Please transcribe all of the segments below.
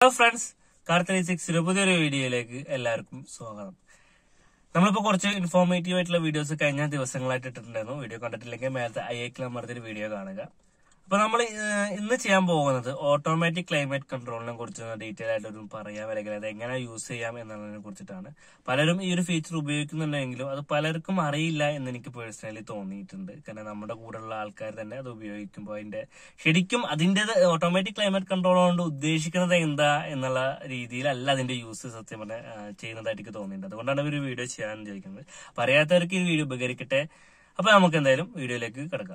hello friends car three സിക്സിന്റെ പുതിയൊരു വീഡിയോയിലേക്ക് എല്ലാവർക്കും സ്വാഗതം നമ്മളിപ്പോ കുറച്ച് ഇൻഫോർമേറ്റീവ് ആയിട്ടുള്ള വീഡിയോസ് കഴിഞ്ഞ ദിവസങ്ങളായിട്ട് ഇട്ടിട്ടുണ്ടായിരുന്നു വീഡിയോ കണ്ടിട്ടില്ലെങ്കിൽ മേലത്തെ ഐ എക്കിൽ അമർത്തിയൊരു വീഡിയോ കാണുക അപ്പൊ നമ്മൾ ഇന്ന് ചെയ്യാൻ പോകുന്നത് ഓട്ടോമാറ്റിക് ക്ലൈമറ്റ് കൺട്രോളിനെ കുറിച്ച് ഡീറ്റെയിൽ ആയിട്ട് ഒരു പറയാം അല്ലെങ്കിൽ അത് എങ്ങനെ യൂസ് ചെയ്യാം എന്നതിനെ കുറിച്ചിട്ടാണ് പലരും ഈ ഒരു ഫീച്ചർ ഉപയോഗിക്കുന്നുണ്ടെങ്കിലും അത് പലർക്കും അറിയില്ല എന്ന് എനിക്ക് പേഴ്സണലി തോന്നിയിട്ടുണ്ട് കാരണം നമ്മുടെ കൂടെയുള്ള ആൾക്കാർ തന്നെ അത് ഉപയോഗിക്കുമ്പോൾ അതിന്റെ ശരിക്കും അതിന്റെ ഓട്ടോമാറ്റിക് ക്ലൈമറ്റ് കൺട്രോൾ കൊണ്ട് ഉദ്ദേശിക്കുന്നത് എന്താ എന്നുള്ള രീതിയിലല്ല അതിന്റെ യൂസ് സത്യം പറഞ്ഞ ചെയ്യുന്നതായിട്ട് എനിക്ക് തോന്നിയിട്ടുണ്ട് അതുകൊണ്ടാണ് ഒരു വീഡിയോ ചെയ്യാൻ വിചാരിക്കുന്നത് അപ്പൊ അറിയാത്തവർക്ക് ഈ വീഡിയോ ഉപകരിക്കട്ടെ അപ്പൊ നമുക്ക് എന്തായാലും വീഡിയോയിലേക്ക് കിടക്കാം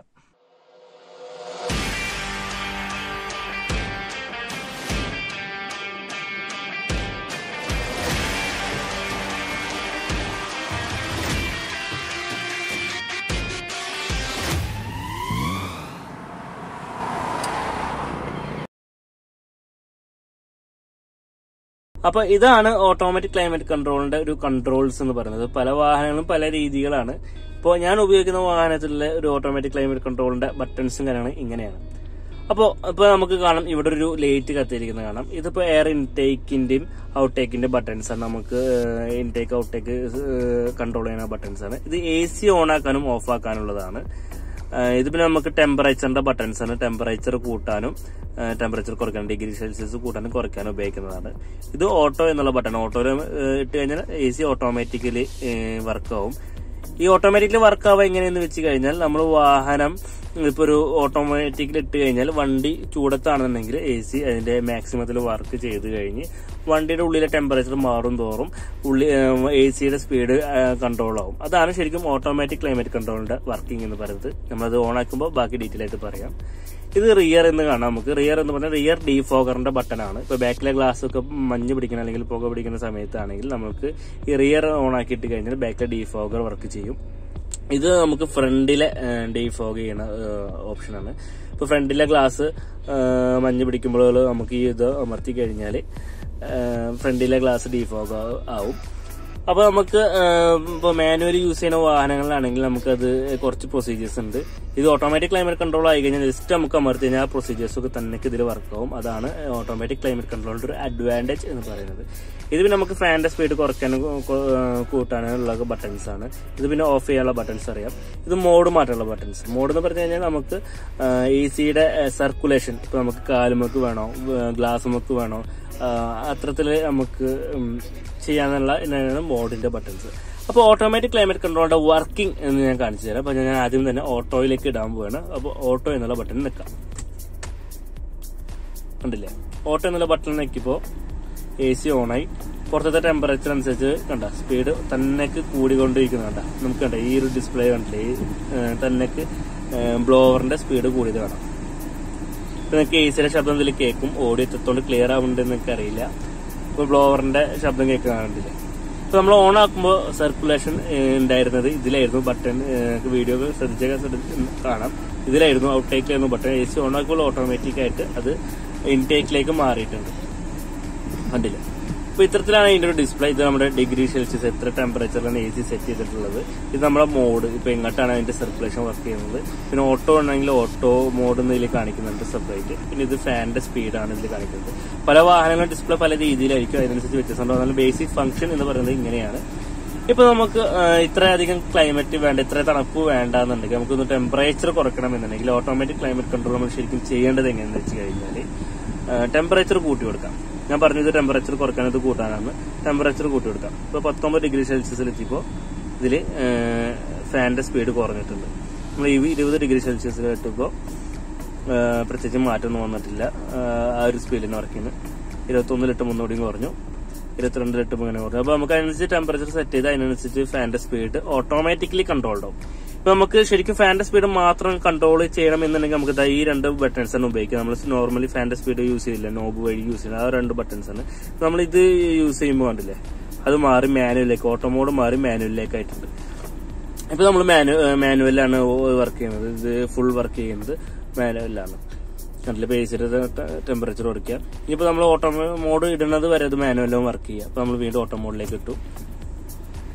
അപ്പൊ ഇതാണ് ഓട്ടോമാറ്റിക് ക്ലൈമറ്റ് കൺട്രോളിന്റെ ഒരു കൺട്രോൾസ് എന്ന് പറയുന്നത് പല വാഹനങ്ങളും പല രീതികളാണ് ഇപ്പോൾ ഞാൻ ഉപയോഗിക്കുന്ന വാഹനത്തിലെ ഒരു ഓട്ടോമാറ്റിക് ക്ലൈമറ്റ് കൺട്രോളിന്റെ ബട്ടൺസും കാര്യങ്ങളും ഇങ്ങനെയാണ് അപ്പോൾ ഇപ്പൊ നമുക്ക് കാണാം ഇവിടെ ഒരു ലൈറ്റ് കത്തിയിരിക്കുന്നത് കാണാം ഇതിപ്പോ എയർ ഇൻടേക്കിന്റെയും ഔട്ടേക്കിന്റെ ബട്ടൺസ് ആണ് നമുക്ക് ഇൻടേക്ക് ഔട്ടേക്ക് കൺട്രോൾ ചെയ്യുന്ന ബട്ടൺസ് ആണ് ഇത് എ സി ഓൺ ആക്കാനും ഓഫ് ആക്കാനുള്ളതാണ് ഇത് പിന്നെ നമുക്ക് ടെമ്പറേച്ചറിന്റെ ബട്ടൺസ് ആണ് ടെമ്പറേച്ചർ കൂട്ടാനും ടെമ്പറേച്ചർ കുറയ്ക്കാനും ഡിഗ്രി സെൽഷ്യസ് കൂട്ടാനും കുറയ്ക്കാനും ഉപയോഗിക്കുന്നതാണ് ഇത് ഓട്ടോ എന്നുള്ള ബട്ടൺ ഓട്ടോയിൽ ഇട്ട് കഴിഞ്ഞാൽ എ സി ഓട്ടോമാറ്റിക്കലി വർക്ക് ആവും ഈ ഓട്ടോമാറ്റിക്കലി വർക്ക് ആവുക എങ്ങനെയെന്ന് വെച്ച് കഴിഞ്ഞാൽ നമ്മൾ വാഹനം ഇപ്പൊ ഒരു ഓട്ടോമാറ്റിക്കലി ഇട്ട് കഴിഞ്ഞാൽ വണ്ടി ചൂടത്താണെന്നുണ്ടെങ്കിൽ എ സി അതിന്റെ മാക്സിമത്തിൽ വർക്ക് ചെയ്ത് കഴിഞ്ഞ് വണ്ടിയുടെ ഉള്ളിലെ ടെമ്പറേച്ചർ മാറും തോറും ഉള്ളി എ സിയുടെ സ്പീഡ് കൺട്രോൾ ആവും അതാണ് ശരിക്കും ഓട്ടോമാറ്റിക് ക്ലൈമറ്റ് കൺട്രോളിന്റെ വർക്കിംഗ് എന്ന് പറയുന്നത് നമ്മളത് ഓൺ ആക്കുമ്പോൾ ബാക്കി ഡീറ്റെയിൽ ആയിട്ട് പറയാം ഇത് റിയർ എന്ന് കാണാം നമുക്ക് റിയർ എന്ന് പറഞ്ഞാൽ റിയർ ഡീഫോഗറിന്റെ ബട്ടൺ ആണ് ഇപ്പൊ ബാക്കിലെ ഗ്ലാസ് ഒക്കെ മഞ്ഞ് പിടിക്കുന്ന അല്ലെങ്കിൽ പുക പിടിക്കുന്ന സമയത്താണെങ്കിൽ നമുക്ക് ഈ റിയർ ഓൺ ആക്കിയിട്ട് കഴിഞ്ഞാൽ ബാക്കിലെ ഡീഫോഗർ വർക്ക് ചെയ്യും ഇത് നമുക്ക് ഫ്രണ്ടിലെ ഡീഫോഗ് ചെയ്യുന്ന ഓപ്ഷനാണ് ഇപ്പൊ ഫ്രണ്ടിലെ ഗ്ലാസ് മഞ്ഞ് പിടിക്കുമ്പോൾ നമുക്ക് ഈ ഇത് അമർത്തി കഴിഞ്ഞാൽ ഫ്രണ്ടിലെ ഗ്ലാസ് ഡീഫോഗ് ആവും അപ്പൊ നമുക്ക് ഇപ്പോൾ മാനുവലി യൂസ് ചെയ്യുന്ന വാഹനങ്ങളിലാണെങ്കിൽ നമുക്കത് കുറച്ച് പ്രൊസീജിയേഴ്സ് ഉണ്ട് ഇത് ഓട്ടോമാറ്റിക് ക്ലൈമറ്റ് കൺട്രോൾ ആയി കഴിഞ്ഞാൽ ജസ്റ്റ് നമുക്ക് അമർത്തി കഴിഞ്ഞാൽ ആ പ്രൊസീജിയേഴ്സ് ഒക്കെ തന്നെ ഇതിൽ വർക്ക് ആവും അതാണ് ഓട്ടോമാറ്റിക് ക്ലൈമറ്റ് കൺട്രോളിന്റെ ഒരു അഡ്വാൻറ്റേജ് എന്ന് പറയുന്നത് ഇത് പിന്നെ നമുക്ക് ഫാനിന്റെ സ്പീഡ് കുറയ്ക്കാനും കൂട്ടാനുള്ള ബട്ടൺസ് ആണ് ഇത് പിന്നെ ഓഫ് ചെയ്യാനുള്ള ബട്ടൺസ് അറിയാം ഇത് മോഡ് മാറ്റാനുള്ള ബട്ടൺസ് മോഡ് എന്ന് പറഞ്ഞു കഴിഞ്ഞാൽ നമുക്ക് എ സിയുടെ സർക്കുലേഷൻ ഇപ്പൊ നമുക്ക് കാലുമക്ക് വേണോ ഗ്ലാസുമക്ക് വേണോ അത്തരത്തിൽ നമുക്ക് ചെയ്യാനുള്ള എന്നാണ് മോഡിന്റെ ബട്ടൺസ് അപ്പോൾ ഓട്ടോമാറ്റിക് ക്ലൈമറ്റ് കൺട്രോളിന്റെ വർക്കിംഗ് എന്ന് ഞാൻ കാണിച്ചു തരാം അപ്പൊ ഞാൻ ആദ്യം തന്നെ ഓട്ടോയിലേക്ക് ഇടാൻ പോവാണ് അപ്പോൾ ഓട്ടോ എന്നുള്ള ബട്ടൺ നിൽക്കാം കണ്ടില്ലേ ഓട്ടോ എന്നുള്ള ബട്ടൺ നിൽക്കിയപ്പോൾ എ സി ഓണായി പുറത്തത്തെ ടെമ്പറേച്ചർ അനുസരിച്ച് കണ്ട സ്പീഡ് തന്നെക്ക് കൂടിക്കൊണ്ടിരിക്കുന്ന കണ്ട നമുക്ക് കണ്ട ഈ ഒരു ഡിസ്പ്ലേ കണ്ടില്ലേ തന്നെക്ക് ബ്ലോവറിന്റെ സ്പീഡ് കൂടിയത് കാണാം ഇപ്പൊ നിങ്ങൾക്ക് എ സിയുടെ ശബ്ദം ഇതിൽ കേൾക്കും ഓഡിയോ എത്രത്തോണ്ട് ക്ലിയർ ആവുന്നുണ്ടെന്ന് എനിക്ക് അറിയില്ല ഇപ്പൊ ബ്ലോവറിന്റെ ശബ്ദം കേൾക്കാണ്ടില്ല ഇപ്പൊ നമ്മൾ ഓൺ ആക്കുമ്പോൾ സർക്കുലേഷൻ ഉണ്ടായിരുന്നത് ഇതിലായിരുന്നു ബട്ടൺ വീഡിയോ ശ്രദ്ധിച്ചാൽ കാണാം ഇതിലായിരുന്നു ഔട്ടേക്കിലായിരുന്നു ബട്ടൺ എ സി ഓൺ ആക്കുമ്പോൾ ഓട്ടോമാറ്റിക് ആയിട്ട് അത് ഇൻടേക്കിലേക്ക് മാറിയിട്ടുണ്ട് കണ്ടില്ല അപ്പൊ ഇത്തരത്തിലാണ് ഇതിന്റെ ഒരു ഡിസ്പ്ലേ ഇത് നമ്മുടെ ഡിഗ്രി സെൽഷ്യസ് എത്ര ടെമ്പറേച്ചറിലാണ് എ സി സെറ്റ് ചെയ്തിട്ടുള്ളത് ഇത് നമ്മുടെ മോഡ് ഇപ്പൊ എങ്ങോട്ടാണ് അതിന്റെ സർക്കുലേഷൻ വർക്ക് ചെയ്യുന്നത് പിന്നെ ഓട്ടോ ഉണ്ടെങ്കിൽ ഓട്ടോ മോഡ് ഇതിൽ കാണിക്കുന്നുണ്ട് സെപ്പറേറ്റ് പിന്നെ ഇത് ഫാനിന്റെ സ്പീഡാണ് ഇതിൽ കാണിക്കുന്നത് പല വാഹനങ്ങളുടെ ഡിസ്പ്ലേ പല രീതിയിലായിരിക്കും അതിനനുസരിച്ച് വ്യത്യാസം ഉണ്ടാവും ബേസിക് ഫംഗ്ഷൻ എന്ന് പറയുന്നത് ഇങ്ങനെയാണ് ഇപ്പൊ നമുക്ക് ഇത്രയധികം ക്ലൈമറ്റ് വേണ്ട ഇത്ര തണുപ്പ് വേണ്ടെന്നുണ്ടെങ്കിൽ നമുക്കൊന്ന് ടെമ്പറേച്ചർ കുറയ്ക്കണമെന്നുണ്ടെങ്കിൽ ഓട്ടോമാറ്റിക് ക്ലൈമറ്റ് കൺട്രോൾ നമ്മൾ ശരിക്കും ചെയ്യേണ്ടത് എങ്ങനെയാണെന്ന് വെച്ച് കഴിഞ്ഞാൽ ടെമ്പറേച്ചർ കൂട്ടി കൊടുക്കാം ഞാൻ പറഞ്ഞത് ടെമ്പറേച്ചർ കുറയ്ക്കാൻ ഇത് കൂട്ടാനാണ് ടെമ്പറേച്ചർ കൂട്ടി കൊടുക്കാം ഇപ്പൊ പത്തൊമ്പത് ഡിഗ്രി സെൽഷ്യസിൽ എത്തിയപ്പോൾ ഇതിൽ ഫാനിന്റെ സ്പീഡ് കുറഞ്ഞിട്ടുണ്ട് നമ്മൾ ഈ ഇരുപത് ഡിഗ്രി സെൽഷ്യസിൽ ഇട്ടപ്പോൾ പ്രത്യേകിച്ച് മാറ്റമൊന്നും വന്നിട്ടില്ല ആ ഒരു സ്പീഡിന് വർക്ക് ചെയ്യുന്നത് ഇരുപത്തൊന്നിലിട്ട് മുന്നോടിയും കുറഞ്ഞു ഇരുപത്തിരണ്ടിലിട്ട് ഇങ്ങനെ കുറഞ്ഞു അപ്പൊ നമുക്ക് അതിനനുസരിച്ച് ടെമ്പറേച്ചർ സെറ്റ് ചെയ്ത് അതിനനുസരിച്ച് ഫാനിന്റെ സ്പീഡ് ഓട്ടോമാറ്റിക്കലി കൺട്രോൾഡ് ആവും ഇപ്പൊ നമുക്ക് ശരിക്കും ഫാനിന്റെ സ്പീഡ് മാത്രം കൺട്രോൾ ചെയ്യണം എന്നുണ്ടെങ്കിൽ നമുക്ക് ഈ രണ്ട് ബട്ടൺസ് ആണ് ഉപയോഗിക്കുക നമ്മൾ നോർമലി ഫാനിന്റെ സ്പീഡ് യൂസ് ചെയ്യില്ല നോബ് വഴി യൂസ് ചെയ്യുന്നത് ആ രണ്ട് ബട്ടൺസ് ആണ് നമ്മൾ ഇത് യൂസ് ചെയ്യുമ്പോൾ കണ്ടില്ലേ അത് മാറി മാനുവലിലേക്ക് ഓട്ടോ മോഡ് മാറി മാനുവലിലേക്ക് ആയിട്ടുണ്ട് ഇപ്പൊ നമ്മൾ മാനു മാനുവലാണ് വർക്ക് ചെയ്യുന്നത് ഇത് ഫുൾ വർക്ക് ചെയ്യുന്നത് മാനുവലാണ് കണ്ടില്ല ബേസിന്റെ ടെമ്പറേച്ചർ കൊടുക്കുക ഇനിയിപ്പോ നമ്മൾ ഓട്ടോ മോഡ് ഇടുന്നത് വരെ അത് മാനുവലും വർക്ക് ചെയ്യുക അപ്പൊ നമ്മൾ വീണ്ടും ഓട്ടോ മോഡിലേക്ക് ഇട്ടു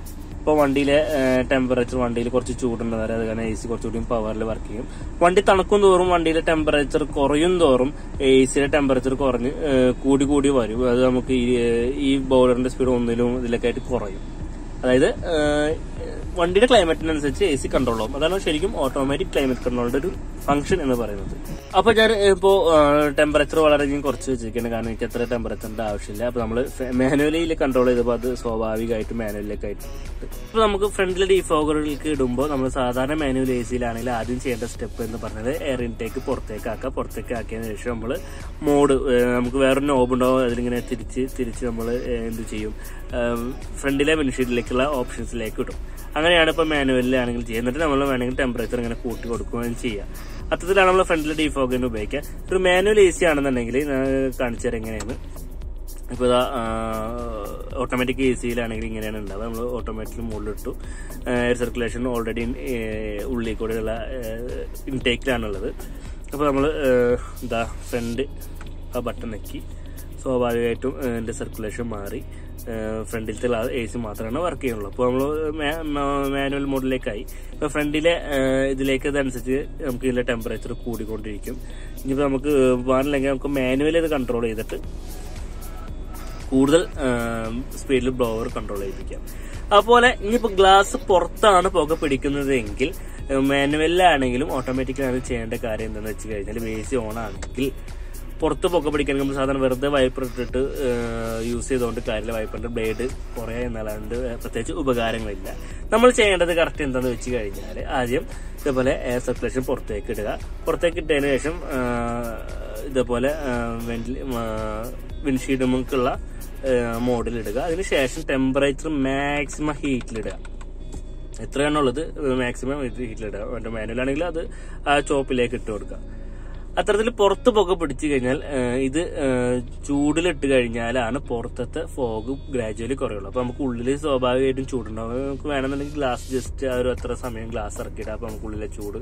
ഇപ്പോൾ വണ്ടിയിലെ ടെമ്പറേച്ചർ വണ്ടിയിൽ കുറച്ച് ചൂടുണ്ട് വരെ അത് കാരണം എ സി കുറച്ചുകൂടി പവറിൽ വർക്ക് ചെയ്യും വണ്ടി തണുക്കും തോറും വണ്ടിയിലെ ടെമ്പറേച്ചർ കുറയും തോറും എ സിയുടെ ടെമ്പറേച്ചർ കുറഞ്ഞ് ഏഹ്, കൂടി കൂടി വരും അത് നമുക്ക് ഈ ഈ ബോർഡറിന്റെ സ്പീഡ് ഒന്നിലും ഇതിലൊക്കെ ആയിട്ട് കുറയും അതായത് ഏഹ്, വണ്ടിയുടെ ക്ലൈമറ്റിനനുസരിച്ച് എ സി കൺട്രോൾ ആവും അതാണ് ശരിക്കും ഓട്ടോമാറ്റിക് ക്ലൈമറ്റ് കൺട്രോളിന്റെ ഒരു ഫംഗ്ഷൻ എന്ന് പറയുന്നത് അപ്പൊ ഞാൻ ഇപ്പോ ടെമ്പറേച്ചർ വളരെയധികം കുറച്ച് വെച്ചിരിക്കുകയാണ് കാരണം എനിക്ക് അത്ര ടെമ്പറേച്ചറിന്റെ ആവശ്യമില്ല അപ്പൊ നമ്മൾ മാനുവലിയിൽ കൺട്രോൾ ചെയ്തപ്പോൾ അത് സ്വാഭാവികമായിട്ട് മാനുവലിലേക്ക് ആയിട്ട് ഇപ്പൊ നമുക്ക് ഫ്രണ്ടിലെ ഡീഫോഗറുകൾക്ക് ഇടുമ്പോൾ നമ്മൾ സാധാരണ മാനുവൽ എ സിയിലാണെങ്കിൽ ആദ്യം ചെയ്യേണ്ട സ്റ്റെപ്പ് എന്ന് പറഞ്ഞത് എയർ ഇൻടേക്ക് പുറത്തേക്ക് ആക്കുക പുറത്തേക്ക് ആക്കിയതിനു ശേഷം നമ്മൾ മോഡ് നമുക്ക് വേറൊരു നോബ് ഉണ്ടാവും അതിലിങ്ങനെ തിരിച്ച് തിരിച്ച് നമ്മൾ എന്ത് ചെയ്യും ഫ്രണ്ടിലെ വിൻഷീൽഡിലേക്കുള്ള ഓപ്ഷൻസിലേക്ക് ഇടും അങ്ങനെയാണ് ഇപ്പോൾ മാനുവലിലാണെങ്കിൽ ചെയ്യുക എന്നിട്ട് നമ്മൾ വേണമെങ്കിൽ ടെമ്പറേച്ചർ ഇങ്ങനെ കൂട്ടി കൊടുക്കുകയും ചെയ്യാം അത്തരത്തിലാണ് നമ്മൾ ഫ്രണ്ടിലെ ഡീഫോഗിന് ഉപയോഗിക്കുക ഒരു മാനുവൽ എ സി ആണെന്നുണ്ടെങ്കിൽ ഞാൻ കാണിച്ചു തരാം എങ്ങനെയാണ് ഇപ്പോൾ ഇതാ ഓട്ടോമാറ്റിക് എ സിയിലാണെങ്കിൽ ഇങ്ങനെയാണ് ഉണ്ടാവുക നമ്മൾ ഓട്ടോമാറ്റിക് മുകളിലിട്ടു എയർ സർക്കുലേഷൻ ഓൾറെഡി ഉള്ളിൽ കൂടെയുള്ള ഇൻടേക്കിലാണുള്ളത് അപ്പോൾ നമ്മൾ എന്താ ഫ്രണ്ട് ആ ബട്ടൺ നെക്കി സ്വാഭാവികമായിട്ടും എൻ്റെ സർക്കുലേഷൻ മാറി ഫ്രണ്ടിലത്തെ എ സി മാത്രമാണ് വർക്ക് ചെയ്യുള്ളൂ അപ്പോൾ നമ്മൾ മാനുവൽ മോഡിലേക്കായി ഇപ്പോൾ ഫ്രണ്ടിലെ ഇതിലേക്ക് അതനുസരിച്ച് നമുക്ക് ഇതിലെ ടെമ്പറേച്ചർ കൂടിക്കൊണ്ടിരിക്കും ഇനിയിപ്പോൾ നമുക്ക് വേണമെങ്കിൽ നമുക്ക് മാനുവലി ഇത് കൺട്രോൾ ചെയ്തിട്ട് കൂടുതൽ സ്പീഡിൽ ബ്ലോവർ കൺട്രോൾ ചെയ്യിപ്പിക്കാം അതുപോലെ ഇനിയിപ്പോൾ ഗ്ലാസ് പുറത്താണ് പുക പിടിക്കുന്നതെങ്കിൽ മാനുവലിലാണെങ്കിലും ഓട്ടോമാറ്റിക്കലാണ് ചെയ്യേണ്ട കാര്യം എന്താണെന്ന് വെച്ച് കഴിഞ്ഞാൽ എ സി ഓൺ ആണെങ്കിൽ പുറത്ത് പുക പിടിക്കാൻ നമ്മൾ സാധാരണ വെറുതെ വൈപ്പർ ഇട്ടിട്ട് യൂസ് ചെയ്തുകൊണ്ട് കാര്യമില്ല വൈപ്പറിന്റെ ബ്ലേഡ് കുറേ എന്നല്ലാണ്ട് പ്രത്യേകിച്ച് ഉപകാരങ്ങളില്ല നമ്മൾ ചെയ്യേണ്ടത് കറക്റ്റ് എന്താണെന്ന് വെച്ച് കഴിഞ്ഞാൽ ആദ്യം ഇതേപോലെ എയർ സർക്കുലേഷൻ പുറത്തേക്ക് ഇടുക പുറത്തേക്ക് ഇട്ടതിന് ശേഷം ആ, ഇതേപോലെ വിൻഷീൽഡുമുക്കുള്ള മോഡിൽ ഇടുക അതിനുശേഷം ടെമ്പറേച്ചർ മാക്സിമം ഹീറ്റിലിടുക എത്രയാണുള്ളത് മാക്സിമം ഹീറ്റിലിടുക മറ്റേ മാനുവലാണെങ്കിൽ അത് ആ ചോപ്പിലേക്ക് ഇട്ട് കൊടുക്കുക അത്തരത്തിൽ പുറത്ത് പുക പിടിച്ചു കഴിഞ്ഞാൽ ആ, ഇത് ആ, ചൂടിലിട്ട് കഴിഞ്ഞാലാണ് പുറത്തത്തെ ഫോഗ് ഗ്രാജുവലി കുറയുള്ളൂ അപ്പൊ നമുക്ക് ഉള്ളിൽ സ്വാഭാവികമായിട്ടും ചൂടുണ്ടാവും നമുക്ക് വേണമെന്നുണ്ടെങ്കിൽ ഗ്ലാസ് ജസ്റ്റ് ആ ഒരു അത്ര സമയം ഗ്ലാസ് ഇറക്കിയിടാം അപ്പൊ നമുക്ക് ഉള്ളിലെ ചൂട്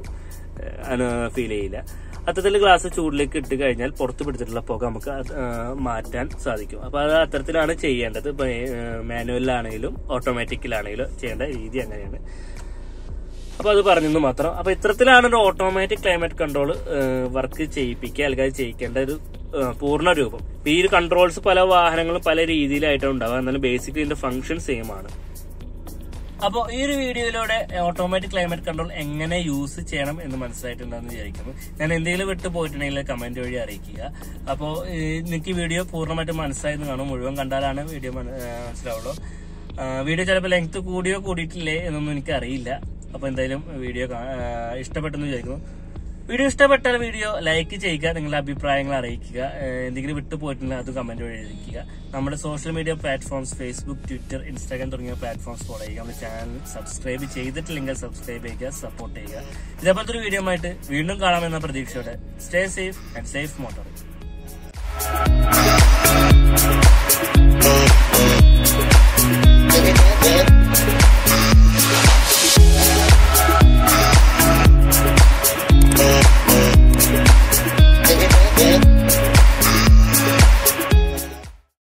ഫീൽ ചെയ്യില്ല അത്തരത്തിൽ ഗ്ലാസ് ചൂടിലേക്ക് ഇട്ട് കഴിഞ്ഞാൽ പുറത്ത് പിടിച്ചിട്ടുള്ള പുക നമുക്ക് അത്, ആ, മാറ്റാൻ സാധിക്കും അപ്പൊ അത് അത്തരത്തിലാണ് ചെയ്യേണ്ടത് ഇപ്പൊ മാനുവലിലാണെങ്കിലും ഓട്ടോമാറ്റിക്കിലാണെങ്കിലും ചെയ്യേണ്ട രീതി അങ്ങനെയാണ് അപ്പൊ അത് പറഞ്ഞെന്ന് മാത്രം അപ്പൊ ഇത്തരത്തിലാണ് ഒരു ഓട്ടോമാറ്റിക് ക്ലൈമറ്റ് കൺട്രോൾ വർക്ക് ചെയ്യിപ്പിക്കുക അല്ലെങ്കിൽ അത് ചെയ്യിക്കേണ്ട ഒരു ഏഹ്, പൂർണ്ണ രൂപം ഇപ്പൊ ഈ ഒരു കൺട്രോൾസ് പല വാഹനങ്ങളും പല രീതിയിലായിട്ടാണ് ഉണ്ടാവുക എന്നാലും ബേസിക്കലി ഇതിന്റെ ഫംഗ്ഷൻ സെയിം ആണ് അപ്പോൾ ഈ ഒരു വീഡിയോയിലൂടെ ഓട്ടോമാറ്റിക് ക്ലൈമറ്റ് കൺട്രോൾ എങ്ങനെ യൂസ് ചെയ്യണം എന്ന് മനസ്സിലായിട്ടുണ്ടെന്ന് വിചാരിക്കുന്നു ഞാൻ എന്തെങ്കിലും വിട്ടു പോയിട്ടുണ്ടെങ്കിൽ കമന്റ് വഴി അറിയിക്കുക അപ്പോൾ നിങ്ങൾക്ക് ഈ വീഡിയോ പൂർണ്ണമായിട്ട് മനസ്സിലായെന്ന് കാണും മുഴുവൻ കണ്ടാലാണ് വീഡിയോ മനസ്സിലാവുള്ളൂ ആ, വീഡിയോ ചിലപ്പോൾ ലെങ്ത് കൂടിയോ കൂടിയിട്ടില്ലേ എന്നൊന്നും എനിക്ക് അറിയില്ല അപ്പോൾ എന്തായാലും വീഡിയോ കാ- ആ, ഇഷ്ടപ്പെട്ടെന്ന് വിചാരിക്കുന്നു വീഡിയോ ഇഷ്ടപ്പെട്ടാൽ വീഡിയോ ലൈക്ക് ചെയ്യുക നിങ്ങളുടെ അഭിപ്രായങ്ങൾ അറിയിക്കുക ഏഹ് എന്തെങ്കിലും വിട്ടു പോയിട്ടുണ്ടെങ്കിൽ അത് കമന്റ് വഴി അറിയിക്കുക നമ്മുടെ social media platforms Facebook Twitter Instagram തുടങ്ങിയ പ്ലാറ്റ്ഫോംസ് ഫോളോ ചെയ്യുക നമ്മുടെ ചാനൽ സബ്സ്ക്രൈബ് ചെയ്തിട്ടില്ലെങ്കിൽ സബ്സ്ക്രൈബ് ചെയ്യുക സപ്പോർട്ട് ചെയ്യുക ഇതേപോലത്തെ ഒരു വീഡിയോ ആയിട്ട് വീണ്ടും കാണാമെന്ന പ്രതീക്ഷയോടെ stay safe and safe motor